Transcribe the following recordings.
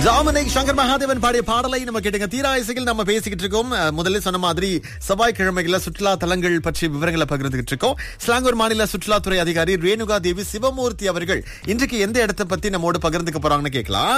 ஜாமனிக் சங்கர் மகாதேவன் பாடிய பாடலை நம்ம கேட்டுங்க தீரா இசையில் நம்ம பேசிக்கிட்டு இருக்கோம் அஹ், முதல்ல சொன்ன மாதிரி செவ்வாய்க்கிழமைகள்ல சுற்றுலா தலங்கள் பற்றிய விவரங்களை பகிர்ந்துகிட்டு இருக்கோம் ஸ்லாங்கூர் மாநில சுற்றுலாத்துறை அதிகாரி ரேணுகா தேவி சிவமூர்த்தி அவர்கள் இன்றைக்கு எந்த இடத்தை பத்தி நம்மோடு பகிர்ந்துக்க போறாங்கன்னு கேட்கலாம்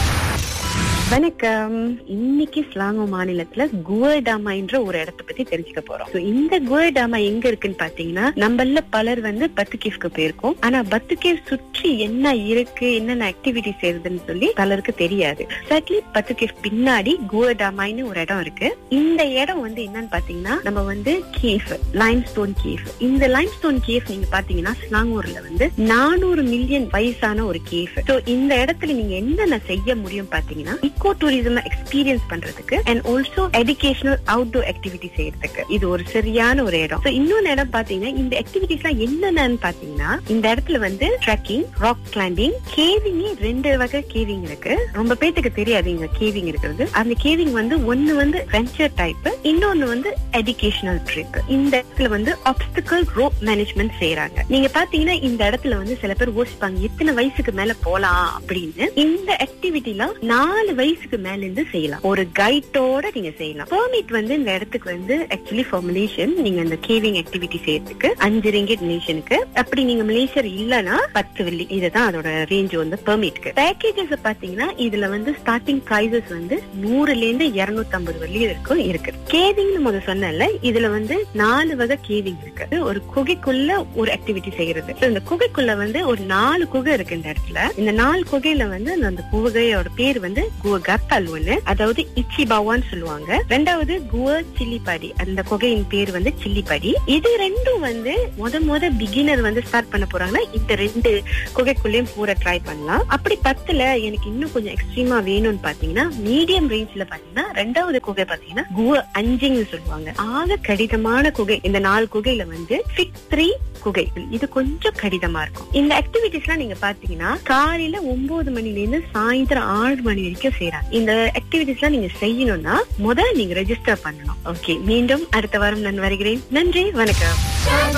வணக்கம் இன்னைக்கு ஸ்லாங்கோ மாநிலத்துல குவர்டாமா என்ற ஒரு இடத்தை பத்தி தெரிஞ்சுக்க போறோம் So, இந்த குவர்டாமா எங்க இருக்குன்னு பாத்தீங்கன்னா நம்மள பலர் வந்து பத்துகேவ்க்கு போயிருக்கோம் ஆனா பத்துகேவ் சுற்றி என்ன இருக்கு என்னென்ன ஆக்டிவிட்டி செய்யறதுன்னு சொல்லி பலருக்கு தெரியாது எக்ஸாக்ட்லி பத்துகேவ் பின்னாடி குவர்டாமான்னு ஒரு இடம் இருக்கு இந்த இடம் வந்து என்னன்னு பாத்தீங்கன்னா நம்ம வந்து கேஃப் லைம் ஸ்டோன் கேஃப் இந்த லைம் ஸ்டோன் கேஃப் நீங்க பாத்தீங்கன்னா ஸ்லாங்கூர்ல வந்து நானூறு மில்லியன் வயசான ஒரு கேஃப் சோ இந்த இடத்துல நீங்க என்னென்ன செய்ய முடியும் பாத்தீங்கன்னா இக்கோ டூரிசம் எக்ஸ்பீரியன்ஸ் பண்றதுக்கு and also educational outdoor activity செய்யறதுக்கு இது ஒரு சரியான ஒரு இடம் So, இன்னொன்னு இடம் பாத்தீங்கன்னா இந்த ஆக்டிவிட்டிஸ் எல்லாம் என்னென்னு பாத்தீங்கன்னா இந்த இடத்துல வந்து ட்ரெக்கிங் ராக் கிளைம்பிங் கேவிங் ரெண்டு வகை கேவிங் இருக்கு ரொம்ப பேத்துக்கு தெரியாது இங்க கேவிங் இருக்கிறது அந்த கேவிங் வந்து ஒண்ணு வந்து வெஞ்சர் டைப் இன்னொன்னு வந்து எஜுகேஷனல் ட்ரிப் இந்த இடத்துல வந்து ஆப்ஸ்டிக்கல் ரோப் மேனேஜ்மெண்ட் செய்யறாங்க நீங்க பாத்தீங்கன்னா இந்த இடத்துல வந்து சில பேர் யோசிப்பாங்க எத்தனை வயசுக்கு மேல போலாம் அப்படின்னு இந்த ஆக்டிவிட்டில நாலு வயசுக்கு மேல இருந்து செய்யலாம் ஒரு கைட்டோட நீங்க செய்யலாம் பெர்மிட் வந்து இந்த இடத்துக்கு வந்து ஆக்சுவலி ஃபார் மலேசியன் நீங்க இந்த கேவிங் ஆக்டிவிட்டி செய்யறதுக்கு அஞ்சு ரிங்கெட் மலேசியனுக்கு அப்படி நீங்க மலேசியர் இல்லனா பத்து வெள்ளி இதுதான் அதோட ரேஞ்ச் வந்து பெர்மிட்க்கு பேக்கேஜஸ் பாத்தீங்கன்னா இதுல வந்து ஸ்டார்டிங் பிரைசஸ் வந்து நூறுல இருந்து இருநூத்தி ஐம்பது வெள்ளி வரைக்கும் இருக்கு கேவிங்னு முதல்ல சொன்னல இதுல வந்து நாலு வகை கேவிங் இருக்கு ஒரு குகைக்குள்ள ஒரு ஆக்டிவிட்டி செய்யறது So, இந்த குகைக்குள்ள வந்து ஒரு நாலு குகை இருக்கு இந்த இடத்துல இந்த நாலு குகையில வந்து அந்த- அந்த குகையோட பேர் வந்து குவ கத்தால் ஒண்ணு அதாவது இச்சிபாவான்னு சொல்லுவாங்க ரெண்டாவது குவ சில்லிப்பாடி அந்த குகையின் பேர் வந்து சில்லிப்பாடி இது ரெண்டும் வந்து முத முத பிகினர் வந்து ஸ்டார்ட் பண்ண போறாங்கன்னா இந்த ரெண்டு குகைக்குள்ளேயும் பூரா ட்ரை பண்ணலாம் அப்படி பத்துல எனக்கு இன்னும் கொஞ்சம் எக்ஸ்ட்ரீமா வேணும்னு பாத்தீங்கன்னா மீடியம் ரேஞ்ச்ல பாத்தீங்கன்னா ரெண்டாவது குகை பாத்தீங்கன்னா குவ அஞ்சுன்னு சொல்லுவாங்க ஆக கடினமான குகை இந்த நாலு குகையில வந்து ஃபிக் த்ரீ குகை இது கொஞ்சம் கடினமா இருக்கும் இந்த ஆக்டிவிட்டிஸ் எல்லாம் நீங்க பாத்தீங்கன்னா காலையில ஒன்பது மணில இருந்து சாயந்தரம் ஆறு மணி வரைக்கும் செய்யறாங்க இந்த ஆக்டிவிட்டிஸ் எல்லாம் நீங்க செய்யணும்னா முதல்ல நீங்க ரெஜிஸ்டர் பண்ணணும் ஓகே மீண்டும் அடுத்த வாரம் நான் வருகிறேன் நன்றி வணக்கம்